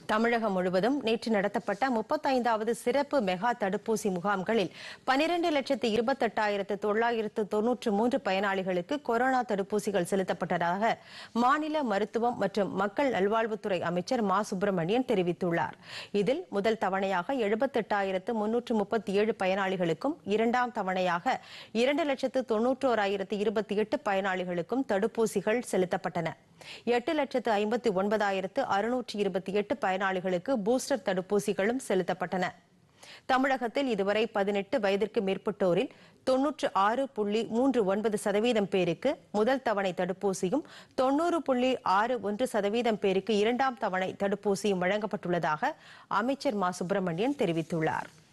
தமிழகம் முழுவதும் நேற்று நடத்தப்பட்ட முப்பத்தைந்தாவது சிறப்பு மெகா தடுப்பூசி முகாம்களில் பனிரெண்டு லட்சத்து இருபத்தெட்டாயிரத்து தொள்ளாயிரத்து தொன்னூற்று மூன்று பயனாளிகளுக்கு கொரோனா தடுப்பூசிகள் செலுத்தப்பட்டதாக மாநில மருத்துவம் மற்றும் மக்கள் நல்வாழ்வுத்துறை அமைச்சர் மா சுப்பிரமணியன் தெரிவித்துள்ளார் இதில் முதல் தவணையாக எழுபத்தெட்டாயிரத்து முன்னூற்று முப்பத்தி ஏழு பயனாளிகளுக்கும் இரண்டாம் தவணையாக இரண்டு லட்சத்து தொன்னூற்றோராயிரத்து இருபத்தி எட்டு பயனாளிகளுக்கும் தடுப்பூசிகள் செலுத்தப்பட்டன எட்டு லட்சத்து ஐம்பத்தி ஒன்பதாயிரத்து அறுநூற்று இருபத்தி எட்டு பயனாளிகளுக்கு பூஸ்டர் தடுப்பூசிகளும் செலுத்தப்பட்டன தமிழகத்தில் இதுவரை பதினெட்டு வயதிற்கு மேற்பட்டோரில் தொன்னூற்று ஆறு புள்ளி மூன்று ஒன்பது சதவீதம் பேருக்கு முதல் தவணை தடுப்பூசியும் தொன்னூறு புள்ளி ஆறு ஒன்று சதவீதம் பேருக்கு இரண்டாம் தவணை தடுப்பூசியும் வழங்கப்பட்டுள்ளதாக அமைச்சர் மா சுப்பிரமணியன் தெரிவித்துள்ளார்